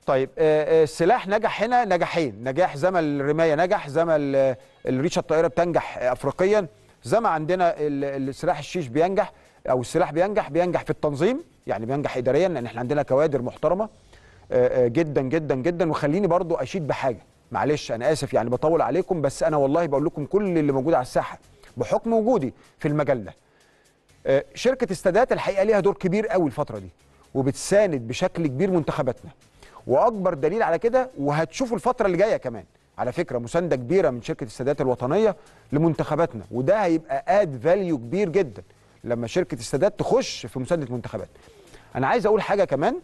طيب آه، آه، السلاح نجح هنا نجاحين نجاح زي ما الرمايه نجح زي ما ال- الريشه الطائره بتنجح آه، افريقيا زي ما عندنا ال- السلاح الشيش بينجح او السلاح بينجح بينجح في التنظيم يعني بينجح اداريا لان احنا عندنا كوادر محترمه آه، آه، جدا جدا جدا وخليني برضو اشيد بحاجه معلش انا اسف يعني بطول عليكم بس انا والله بقول لكم كل اللي موجود على الساحه بحكم وجودي في المجال ده آه، شركه استادات الحقيقه ليها دور كبير قوي الفتره دي وبتساند بشكل كبير منتخباتنا واكبر دليل على كده وهتشوفوا الفتره اللي جايه كمان على فكره مسانده كبيره من شركه السادات الوطنيه لمنتخباتنا وده هيبقى اد فاليو كبير جدا لما شركه السادات تخش في مسانده منتخبات انا عايز اقول حاجه كمان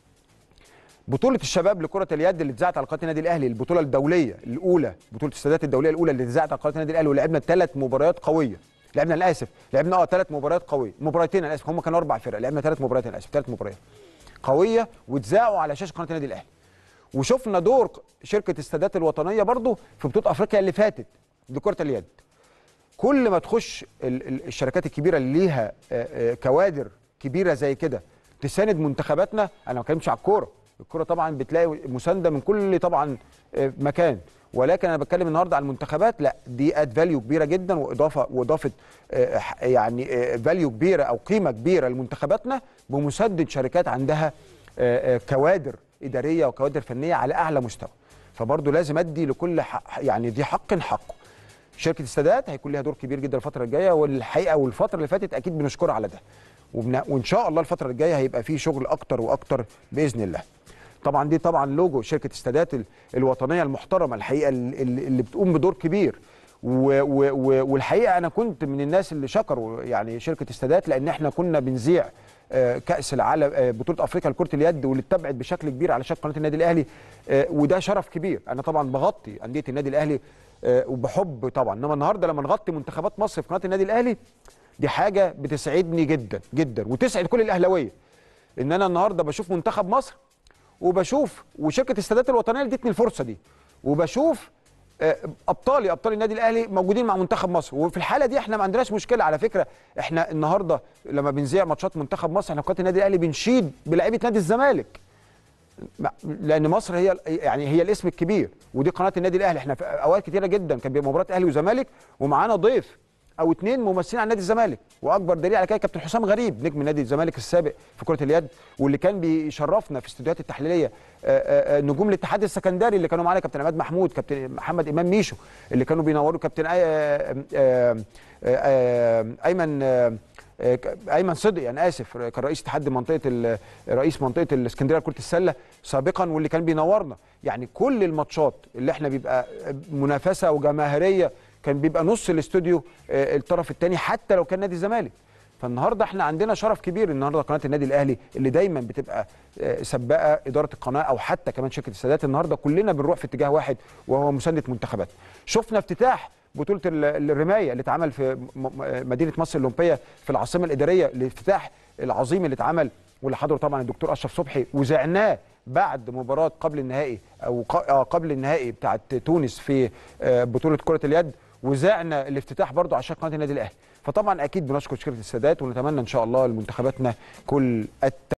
بطولة الشباب لكرة اليد اللي اتذاعت على قناة النادي الأهلي البطولة الدولية الأولى بطولة السادات الدولية الأولى اللي اتذاعت على قناة النادي الأهلي ولعبنا ثلاث مباريات قوية لعبنا أنا آسف لعبنا اه ثلاث مباريات قوية مباراتين أنا آسف هم كانوا أربع فرق لعبنا ثلاث مباريات أنا آسف ثلاث مباريات قوية واتذاعوا على شاشة قناة النادي الأهلي وشفنا دور شركة السادات الوطنية برضو في بطولة أفريقيا اللي فاتت لكرة اليد كل ما تخش ال- ال- الشركات الكبيره اللي ليها آه، آه، كوادر كبيره زي كده تساند منتخباتنا انا ما بتكلمش على الكوره الكوره طبعا بتلاقي مسانده من كل طبعا آه، مكان ولكن انا بتكلم النهارده على المنتخبات لا دي اد فاليو كبيره جدا واضافه واضافه آه، ح- يعني فاليو كبيره او قيمه كبيره لمنتخباتنا بمسانده شركات عندها آه، آه، كوادر اداريه وكوادر فنيه على اعلى مستوى فبرضه لازم ادي لكل حق يعني دي حق حقه شركه السادات هيكون ليها دور كبير جدا الفتره الجايه والحقيقه والفتره اللي فاتت اكيد بنشكرها على ده وبن... وان شاء الله الفتره الجايه هيبقى فيه شغل اكتر واكتر باذن الله طبعا دي طبعا لوجو شركه السادات ال- الوطنيه المحترمه الحقيقه ال- ال- اللي بتقوم بدور كبير و... و... و... والحقيقه انا كنت من الناس اللي شكروا يعني شركه السادات لان احنا كنا بنذيع آه، كاس العالم آه، بطوله افريقيا لكره اليد واللي اتبعت بشكل كبير على شاشه قناه النادي الاهلي آه، وده شرف كبير انا طبعا بغطي انديه النادي الاهلي آه، وبحب طبعا انما النهارده لما نغطي منتخبات مصر في قناه النادي الاهلي دي حاجه بتسعدني جدا جدا وتسعد كل الاهلاويه ان انا النهارده بشوف منتخب مصر وبشوف وشركه السادات الوطنيه اللي ادتني الفرصه دي وبشوف آه، ابطالي ابطال النادي الاهلي موجودين مع منتخب مصر وفي الحاله دي احنا ما عندناش مشكله على فكره احنا النهارده لما بنذيع ماتشات منتخب مصر احنا في قناه النادي الاهلي بنشيد بلاعيبه نادي الزمالك ما- لان مصر هي يعني هي الاسم الكبير ودي قناه النادي الاهلي احنا في اوقات كتيره جدا كان بيبقى مباراه اهلي وزمالك ومعانا ضيف او اتنين ممثلين عن نادي الزمالك واكبر دليل على كده كابتن حسام غريب نجم نادي الزمالك السابق في كره اليد واللي كان بيشرفنا في استوديوهات التحليليه آه، آه، آه، نجوم الاتحاد السكندري اللي كانوا معانا كابتن عماد محمود كابتن محمد امام ميشو اللي كانوا بينوروا كابتن آه، آه، آه، آه، ايمن آه، آه، ايمن صدقي انا اسف كان رئيس اتحاد منطقه ال- رئيس منطقه الاسكندريه لكره السله سابقا واللي كان بينورنا يعني كل الماتشات اللي احنا بيبقى منافسه وجماهيريه كان بيبقى نص الاستوديو آه، الطرف الثاني حتى لو كان نادي الزمالك فالنهارده احنا عندنا شرف كبير النهارده قناه النادي الاهلي اللي دايما بتبقى آه، سباقه اداره القناه او حتى كمان شركه السادات النهارده كلنا بنروح في اتجاه واحد وهو مسانده منتخبات شفنا افتتاح بطوله ال- الرمايه اللي اتعمل في م- م- مدينه مصر الاولمبيه في العاصمه الاداريه الافتتاح العظيم اللي اتعمل واللي حضره طبعا الدكتور اشرف صبحي وزعناه بعد مباراه قبل النهائي او ق- آه، قبل النهائي بتاعت تونس في آه، بطوله كره اليد وزعنا الافتتاح برضو عشان قناه النادي الاهلي فطبعا اكيد بنشكر شركه السادات ونتمنى ان شاء الله لمنتخباتنا كل الت...